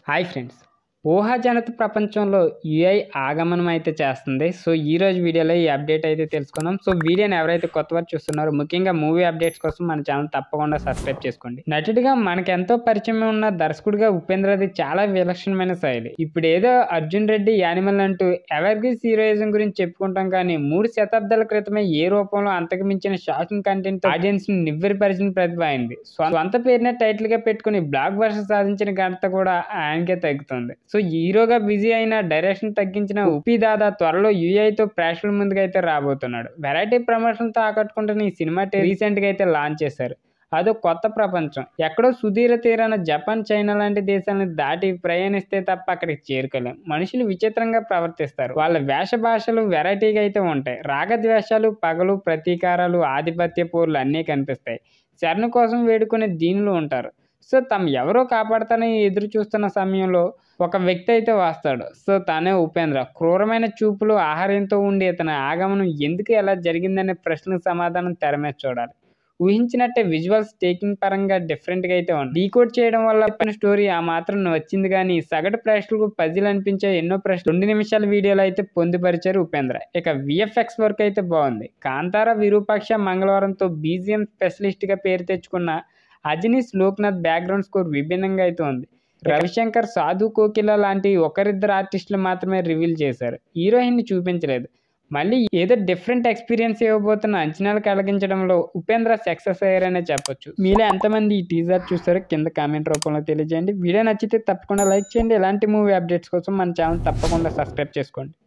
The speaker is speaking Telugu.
హాయ్ ఫ్రెండ్స్ ఊహాజనిత ప్రపంచంలో యుఐ ఆగమనం అయితే చేస్తుంది సో ఈ రోజు వీడియోలో ఈ అప్డేట్ అయితే తెలుసుకుందాం సో వీడియోని ఎవరైతే కొత్త వారు చూస్తున్నారో ముఖ్యంగా మూవీ అప్డేట్స్ కోసం మన ఛానల్ తప్పకుండా సబ్స్క్రైబ్ చేసుకోండి నటుడిగా మనకెంతో పరిచయం ఉన్న దర్శకుడిగా ఉపేంద్రది చాలా విలక్షణమైన శైలి ఇప్పుడు ఏదో అర్జున్ రెడ్డి యానిమల్ అంటూ ఎవర్గ్రీస్ హీరోయిజం గురించి చెప్పుకుంటాం కానీ మూడు శతాబ్దాల క్రితమే ఏ రూపంలో అంతకు మించిన షాకింగ్ కంటెంట్ ఆడియన్స్ ని నివ్వెరపరిచిన ప్రతిభ అయింది సొంత పేరునే టైటిల్ గా పెట్టుకుని బ్లాక్ బస్టర్ సాధించిన ఘనత కూడా ఆయనకే తగ్గుతుంది సో హీరోగా బిజీ అయిన డైరెక్షన్ తగ్గించిన ఉప్పి దాదా త్వరలో యూఐ తో ప్రేక్షకుల ముందుకు అయితే రాబోతున్నాడు వెరైటీ ప్రమోషన్ తో ఆకట్టుకుంటున్న ఈ సినిమా రీసెంట్ గా అయితే లాంచ్ చేశారు అదో కొత్త ప్రపంచం ఎక్కడో సుదీర తీరాన జపాన్ చైనా లాంటి దేశాలను దాటి ప్రయాణిస్తే తప్ప అక్కడికి చేరుకోలేం మనుషులు విచిత్రంగా ప్రవర్తిస్తారు వాళ్ళ వేష భాషలు వెరైటీగా అయితే ఉంటాయి రాగద్వేషాలు పగలు ప్రతీకారాలు ఆధిపత్య పోర్లు అన్నీ కనిపిస్తాయి శరణు కోసం వేడుకునే దీనిలో ఉంటారు సో తమ ఎవరో కాపాడతానని ఎదురు చూస్తున్న సమయంలో ఒక వ్యక్తి అయితే వస్తాడు సో తనే ఉపేంద్ర క్రూరమైన చూపులు ఆహార్యంతో ఉండి ఇతని ఆగమనం ఎందుకు ఎలా జరిగిందనే ప్రశ్నకు సమాధానం తెర మీద చూడాలి ఊహించినట్టే విజువల్స్ టేకింగ్ పరంగా డిఫరెంట్గా అయితే ఉంది డీకోడ్ చేయడం వల్ల చెప్పిన స్టోరీ ఆ మాత్రం వచ్చింది కానీ సగటు ప్రేక్షకులకు పజిల్ అనిపించే ఎన్నో ప్రశ్నలు రెండు నిమిషాల వీడియోలో అయితే పొందుపరిచారు ఉపేంద్ర ఇక విఎఫ్ఎక్స్ వర్క్ అయితే బాగుంది కాంతార విరూపాక్ష మంగళవారంతో బీజిఎం స్పెషలిస్ట్గా పేరు తెచ్చుకున్న అజనీస్ లోక్నాథ్ బ్యాక్గ్రౌండ్ స్కోర్ విభిన్నంగా అయితే ఉంది రవిశంకర్ సాధు కోకిల లాంటి ఒకరిద్దరు ఆర్టిస్టులు మాత్రమే రివీల్ చేశారు హీరోయిన్ ని చూపించలేదు మళ్ళీ ఏదో డిఫరెంట్ ఎక్స్పీరియన్స్ ఇవ్వబోతున్న అంచనాలు కలిగించడంలో ఉపేంద్ర సక్సెస్ అయ్యారనే చెప్పొచ్చు మీలో ఎంతమంది ఈ టీజర్ చూస్తారో కింద కామెంట్ రూపంలో తెలియజేయండి వీడియో నచ్చితే తప్పకుండా లైక్ చేయండి ఇలాంటి మూవీ అప్డేట్స్ కోసం మన ఛానల్ తప్పకుండా సబ్స్క్రైబ్ చేసుకోండి